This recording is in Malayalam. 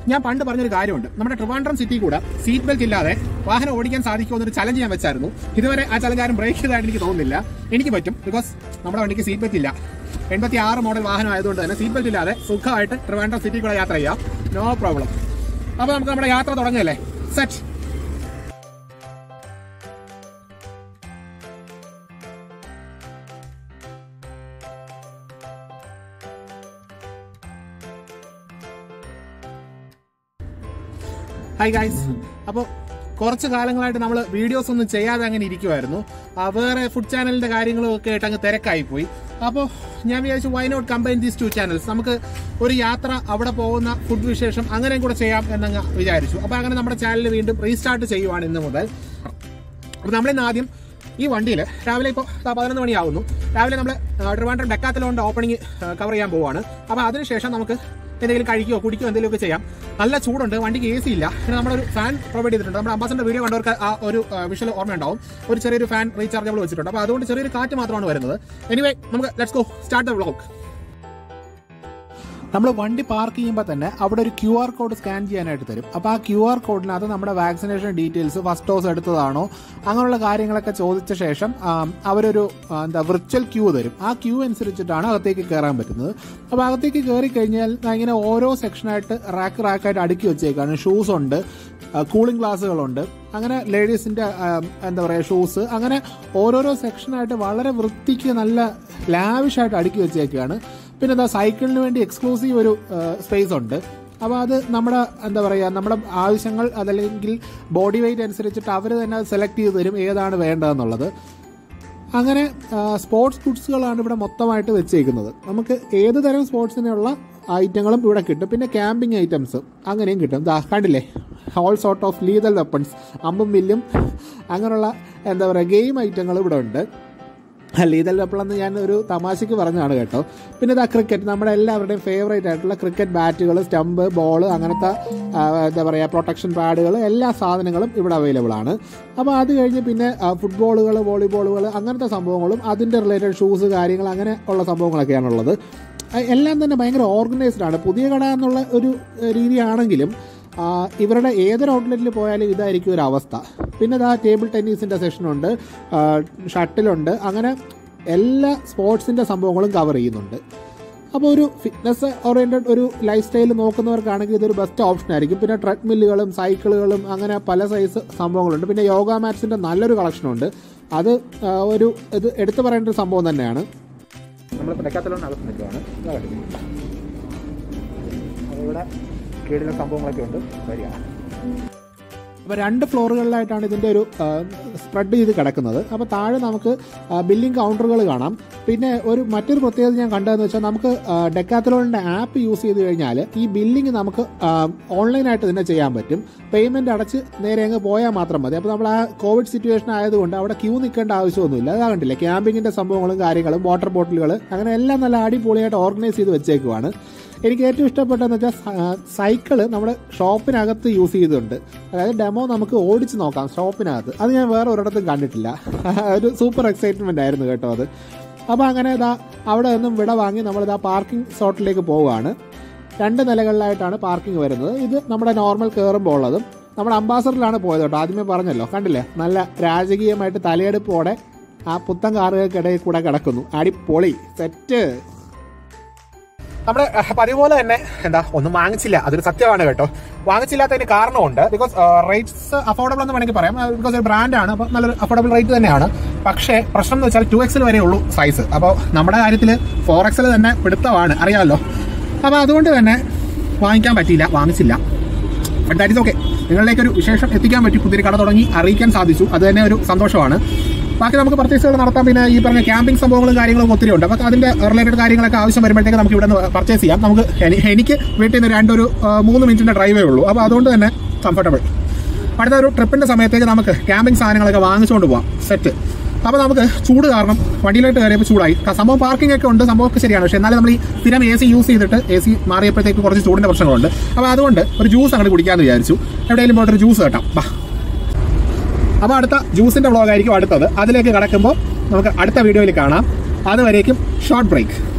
ഞാൻ പണ്ട് പറഞ്ഞൊരു കാര്യമുണ്ട് നമ്മുടെ ട്രിവാൻഡ്രം സിറ്റി കൂടെ സീറ്റ് ബെൽറ്റ് ഇല്ലാതെ വാഹനം ഓടിക്കാൻ സാധിക്കുമോ എന്നൊരു ചലഞ്ച് ഞാൻ വെച്ചായിരുന്നു ഇതുവരെ ആ ചലഞ്ച് ആരും ബ്രേക്ക് ചെയ്തതായിട്ട് എനിക്ക് തോന്നുന്നില്ല എനിക്ക് പറ്റും ബിക്കോസ് നമ്മുടെ വണ്ടിക്ക് സീറ്റ് ബെൽറ്റ് ഇല്ല എൺപത്തി ആറ് മോഡൽ വാഹനം ആയതുകൊണ്ട് തന്നെ സീറ്റ് ബെൽറ്റ് ഇല്ലാതെ സുഖമായിട്ട് ട്രിവാൻഡ്രം സിറ്റി കൂടെ യാത്ര ചെയ്യാം നോ പ്രോബ്ലം അപ്പോൾ നമുക്ക് നമ്മുടെ യാത്ര തുടങ്ങല്ലേ സെറ്റ് ഹായ് ഗൈസ് അപ്പോൾ കുറച്ച് കാലങ്ങളായിട്ട് നമ്മൾ വീഡിയോസ് ഒന്നും ചെയ്യാതെ അങ്ങനെ ഇരിക്കുമായിരുന്നു ആ, വേറെ ഫുഡ് ചാനലിന്റെ കാര്യങ്ങളും ഒക്കെ ആയിട്ട് അങ്ങ് തിരക്കായി പോയി അപ്പോൾ ഞാൻ വിചാരിച്ചു why not combine these two channels നമുക്ക് ഒരു യാത്ര അവിടെ പോകുന്ന ഫുഡ് വിശേഷം അങ്ങനെയും കൂടെ ചെയ്യാം എന്നങ്ങ് വിചാരിച്ചു അപ്പോൾ അങ്ങനെ നമ്മുടെ ചാനൽ വീണ്ടും റീസ്റ്റാർട്ട് ചെയ്യുവാണ് ഇന്ന് മുതൽ അപ്പോൾ നമ്മളിന്ന് ആദ്യം ഈ വണ്ടിയിൽ രാവിലെ ഇപ്പോൾ പതിനൊന്ന് മണിയാവുന്നു രാവിലെ നമ്മൾ ട്രിവാൻഡ്രം ഡെക്കാത്തലോണ്ട് ഓപ്പണിംഗ് കവർ ചെയ്യാൻ പോവാണ് അപ്പോൾ അതിനുശേഷം നമുക്ക് എന്തെങ്കിലും കഴിക്കുകയോ കുടിക്കുകയോ എന്തെങ്കിലുമൊക്കെ ചെയ്യാം നല്ല ചൂടുണ്ട് വണ്ടിക്ക് എ സി ഇല്ല പിന്നെ നമ്മളൊരു ഫാൻ പ്രൊവൈഡ് ചെയ്തിട്ടുണ്ട് നമ്മുടെ അംബാസഡർ വീഡിയോ കണ്ടവർക്ക് ആ ഒരു വിഷ്വൽ ഓർമ്മയുണ്ടാവും ഒരു ചെറിയൊരു ഫാൻ റീചാർജബിൾ വെച്ചിട്ടുണ്ട് അപ്പോൾ അതുകൊണ്ട് ചെറിയൊരു കാറ്റ് മാത്രമാണ് വരുന്നത് എനിവേ നമുക്ക് let's go start the vlog നമ്മൾ വണ്ടി പാർക്ക് ചെയ്യുമ്പോൾ തന്നെ അവിടെ ഒരു ക്യു ആർ കോഡ് സ്കാൻ ചെയ്യാനായിട്ട് തരും അപ്പോൾ ആ ക്യു ആർ കോഡിനകത്ത് നമ്മുടെ വാക്സിനേഷൻ ഡീറ്റെയിൽസ് ഫസ്റ്റ് ഡോസ് എടുത്തതാണോ അങ്ങനെയുള്ള കാര്യങ്ങളൊക്കെ ചോദിച്ച ശേഷം ആം, അവരൊരു ആ, എന്താ വിർച്വൽ ക്യൂ തരും ആ ക്യൂ അനുസരിച്ചിട്ടാണ് അകത്തേക്ക് കയറാൻ പറ്റുന്നത് അപ്പോൾ അകത്തേക്ക് കയറി കഴിഞ്ഞാൽ ദാ ഇങ്ങനെ ഓരോ സെക്ഷനായിട്ട് റാക്ക് റാക്കായിട്ട് അടുക്കി വെച്ചേക്കാണ് ഷൂസ് ഉണ്ട് കൂളിംഗ് ഗ്ലാസ്സുകളുണ്ട് അങ്ങനെ ലേഡീസിന്റെ എന്താ പറയുക ഷൂസ് അങ്ങനെ ഓരോരോ സെക്ഷനായിട്ട് വളരെ വൃത്തിക്ക് നല്ല ലാവിഷായിട്ട് അടുക്കി വെച്ചേക്കാണ് പിന്നെ എന്താ സൈക്കിളിന് വേണ്ടി എക്സ്ക്ലൂസീവ് ഒരു സ്പേസ് ഉണ്ട് അപ്പോൾ അത് നമ്മുടെ എന്താ പറയുക നമ്മുടെ ആവശ്യങ്ങൾ അതല്ലെങ്കിൽ ബോഡി വെയിറ്റ് അനുസരിച്ചിട്ട് അവർ തന്നെ സെലക്ട് ചെയ്ത് തരും ഏതാണ് വേണ്ടതെന്നുള്ളത് അങ്ങനെ ആ, സ്പോർട്സ് ഗുഡ്സുകളാണ് ഇവിടെ മൊത്തമായിട്ട് വെച്ചേക്കുന്നത് നമുക്ക് ഏത് തരം സ്പോർട്സിനുള്ള ഐറ്റങ്ങളും ഇവിടെ കിട്ടും പിന്നെ ക്യാമ്പിംഗ് ഐറ്റംസ് അങ്ങനെയും കിട്ടും ദാ കണ്ടില്ലേ all sort of lethal weapons അമ്പും വില്ലും അങ്ങനെയുള്ള എന്താ പറയുക ഗെയിം ഐറ്റങ്ങൾ ഇവിടെ ഉണ്ട് ലീതൽ വെപ്പളെന്ന് ഞാൻ ഒരു തമാശയ്ക്ക് പറഞ്ഞതാണ് കേട്ടോ പിന്നെ ഇതാ ക്രിക്കറ്റ് നമ്മുടെ എല്ലാവരുടെയും ഫേവറേറ്റ് ആയിട്ടുള്ള ക്രിക്കറ്റ് ബാറ്റുകൾ സ്റ്റമ്പ് ബോൾ അങ്ങനത്തെ ആ, എന്താ പറയുക പ്രൊട്ടക്ഷൻ പാഡുകൾ എല്ലാ സാധനങ്ങളും ഇവിടെ അവൈലബിൾ ആണ് അപ്പോൾ അത് കഴിഞ്ഞ് പിന്നെ ഫുട്ബോളുകൾ വോളിബോളുകൾ അങ്ങനത്തെ സംഭവങ്ങളും അതിൻ്റെ റിലേറ്റഡ് ഷൂസ് കാര്യങ്ങൾ അങ്ങനെ ഉള്ള സംഭവങ്ങളൊക്കെയാണുള്ളത് ആ, എല്ലാം തന്നെ ഭയങ്കര ഓർഗനൈസ്ഡ് ആണ് പുതിയ കട എന്നുള്ള ഒരു ഏഹ്, രീതിയാണെങ്കിലും ആ, ഇവരുടെ ഏതൊരു ഔട്ട്ലെറ്റിൽ പോയാലും ഇതായിരിക്കും ഒരു അവസ്ഥ പിന്നെ ഇതാ ടേബിൾ ടെന്നീസിൻ്റെ സെഷനുണ്ട് ഷട്ടിലുണ്ട് അങ്ങനെ എല്ലാ സ്പോർട്സിൻ്റെ സംഭവങ്ങളും കവർ ചെയ്യുന്നുണ്ട് അപ്പോൾ ഒരു ഫിറ്റ്നസ് ഓറിയൻറ്റഡ് ഒരു ലൈഫ് സ്റ്റൈൽ നോക്കുന്നവർക്കാണെങ്കിൽ ഇതൊരു ബെസ്റ്റ് ഓപ്ഷൻ ആയിരിക്കും പിന്നെ ട്രെഡ്മില്ലുകളും സൈക്കിളുകളും അങ്ങനെ പല സൈസ് സംഭവങ്ങളുണ്ട് പിന്നെ യോഗ മാറ്റ്സിൻ്റെ നല്ലൊരു കളക്ഷനുണ്ട് അത് ആ, ഒരു ഇത് എടുത്തു പറയേണ്ട ഒരു സംഭവം തന്നെയാണ് നമ്മളിപ്പോൾ ഡെക്കാത്തലോണിനകത്ത് നിൽക്കുകയാണ് ഇവിടെ കീഴിലെ സംഭവങ്ങളൊക്കെ ഉണ്ട് വരിക അപ്പോൾ രണ്ട് ഫ്ലോറുകളിലായിട്ടാണ് ഇതിൻ്റെ ഒരു സ്പ്രെഡ് ചെയ്ത് കിടക്കുന്നത് അപ്പോൾ താഴെ നമുക്ക് ബില്ലിംഗ് കൗണ്ടറുകൾ കാണാം പിന്നെ ഒരു മറ്റൊരു പ്രത്യേകത ഞാൻ കണ്ടതെന്ന് വെച്ചാൽ നമുക്ക് ഡെക്കാത്തലോണിൻ്റെ ആപ്പ് യൂസ് ചെയ്ത് കഴിഞ്ഞാൽ ഈ ബില്ലിംഗ് നമുക്ക് ഓൺലൈനായിട്ട് തന്നെ ചെയ്യാൻ പറ്റും പേയ്മെൻറ്റ് അടച്ച് നേരെ അങ്ങ് പോയാൽ മാത്രം മതി അപ്പോൾ നമ്മൾ ആ കോവിഡ് സിറ്റുവേഷൻ ആയതുകൊണ്ട് അവിടെ ക്യൂ നിൽക്കേണ്ട ആവശ്യമൊന്നുമില്ല അതാ കണ്ടില്ലേ ക്യാമ്പിങ്ങിൻ്റെ സംഭവങ്ങളും കാര്യങ്ങളും വാട്ടർ ബോട്ടിലുകൾ അങ്ങനെ എല്ലാം നല്ല അടിപൊളിയായിട്ട് ഓർഗനൈസ് ചെയ്ത് വെച്ചേക്കുവാണ് എനിക്ക് ഏറ്റവും ഇഷ്ടപ്പെട്ടതെന്ന് വെച്ചാൽ സൈക്കിള് നമ്മുടെ ഷോപ്പിനകത്ത് യൂസ് ചെയ്തിട്ടുണ്ട് അതായത് ഡെമോ നമുക്ക് ഓടിച്ച് നോക്കാം ഷോപ്പിനകത്ത് അത് ഞാൻ വേറെ ഒരിടത്തും കണ്ടിട്ടില്ല ഒരു സൂപ്പർ എക്സൈറ്റ്മെന്റ് ആയിരുന്നു കേട്ടോ അത് അപ്പോൾ അങ്ങനെ ഇതാ അവിടെ നിന്നും വിട വാങ്ങി നമ്മളിതാ പാർക്കിംഗ് സ്ലോട്ടിലേക്ക് പോവുകയാണ് രണ്ട് നിലകളിലായിട്ടാണ് പാർക്കിംഗ് വരുന്നത് ഇത് നമ്മുടെ നോർമൽ കയറുമ്പോൾ ഉള്ളതും നമ്മുടെ അംബാസഡറിലാണ് പോയത് കേട്ടോ ആദ്യമേ പറഞ്ഞല്ലോ കണ്ടില്ലേ നല്ല രാജകീയമായിട്ട് തലയെടുപ്പോടെ ആ പുത്തൻ കാറുകൾക്കിടയിൽ കൂടെ കിടക്കുന്നു അടിപൊളി സെറ്റ് നമ്മുടെ അഹ്, പതിവ് പോലെ തന്നെ എന്താ ഒന്നും വാങ്ങിച്ചില്ല അതൊരു സത്യമാണ് കേട്ടോ വാങ്ങിച്ചില്ലാത്തതിന് കാരണമുണ്ട് ബിക്കോസ് റേറ്റ്സ് അഫോർഡബിൾ എന്ന് വേണമെങ്കിൽ പറയാം ബിക്കോസ് ഒരു ബ്രാൻഡാണ് അപ്പോൾ നല്ലൊരു അഫോർഡബിൾ റേറ്റ് തന്നെയാണ് പക്ഷേ പ്രശ്നം എന്ന് വെച്ചാൽ ടു എക്സിൽ വരെ ഉള്ളൂ സൈസ് അപ്പോൾ നമ്മുടെ കാര്യത്തിൽ ഫോർ എക്സിൽ തന്നെ പിടുത്തമാണ് അറിയാമല്ലോ അപ്പോൾ അതുകൊണ്ട് തന്നെ വാങ്ങിക്കാൻ പറ്റിയില്ല വാങ്ങിച്ചില്ല ബട്ട് ദാറ്റ് ഇസ് ഓക്കെ നിങ്ങളിലേക്ക് ഒരു വിശേഷം എത്തിക്കാൻ പറ്റി പുതിയൊരു കട തുടങ്ങി അറിയിക്കാൻ സാധിച്ചു അത് തന്നെ ഒരു സന്തോഷമാണ് ബാക്കി നമുക്ക് പർച്ചേസുകൾ നടത്താം പിന്നെ ഈ പറഞ്ഞ ക്യാമ്പിംഗ് സംഭവങ്ങളും കാര്യങ്ങളും ഒത്തിരി ഉണ്ട് അപ്പോൾ അതിന്റെ റിലേറ്റഡ് കാര്യങ്ങളൊക്കെ ആവശ്യം വരുമ്പോഴത്തേക്ക് നമുക്ക് ഇവിടെ നിന്ന് പർച്ചേസ് ചെയ്യാം നമുക്ക് എനി- എനിക്ക് വീട്ടിൽ നിന്ന് രണ്ടൊരു ആ, മൂന്ന് മിനിറ്റിന്റെ ഡ്രൈവേ ഉള്ളൂ അപ്പോൾ അതുകൊണ്ട് തന്നെ കംഫർട്ടബിൾ അടുത്ത ഒരു ട്രിപ്പിന്റെ സമയത്തേക്ക് നമുക്ക് ക്യാമ്പിംഗ് സാധനങ്ങളൊക്കെ വാങ്ങിച്ചുകൊണ്ട് പോവാം സെറ്റ് അപ്പോൾ നമുക്ക് ചൂട് കാരണം വണ്ടിയിലോട്ട് കയറിയപ്പോൾ ചൂടായി ക- സംഭവം പാർക്കിംഗ് ഒക്കെ ഉണ്ട് സംഭവമൊക്കെ ശരിയാണ് പക്ഷേ എന്നാലും നമ്മൾ ഈ സ്ഥിരം എ സി യൂസ് ചെയ്തിട്ട് എ സി മാറിയപ്പോഴത്തേക്ക് കുറച്ച് ചൂടിന്റെ പ്രശ്നങ്ങളുണ്ട് അപ്പോൾ അതുകൊണ്ട് ഒരു ജ്യൂസ് അങ്ങോട്ട് കുടിക്കാമെന്ന് വിചാരിച്ചു എവിടെയെങ്കിലും പോയിട്ട് ഒരു ജ്യൂസ് കേട്ടാം ബാ അപ്പോൾ അടുത്ത ജ്യൂസിന്റെ വ്ളോഗായിരിക്കും അടുത്തത് അതിലേക്ക് കടക്കുമ്പോൾ നമുക്ക് അടുത്ത വീഡിയോയിൽ കാണാം അതുവരേക്കും ഷോർട്ട് ബ്രേക്ക്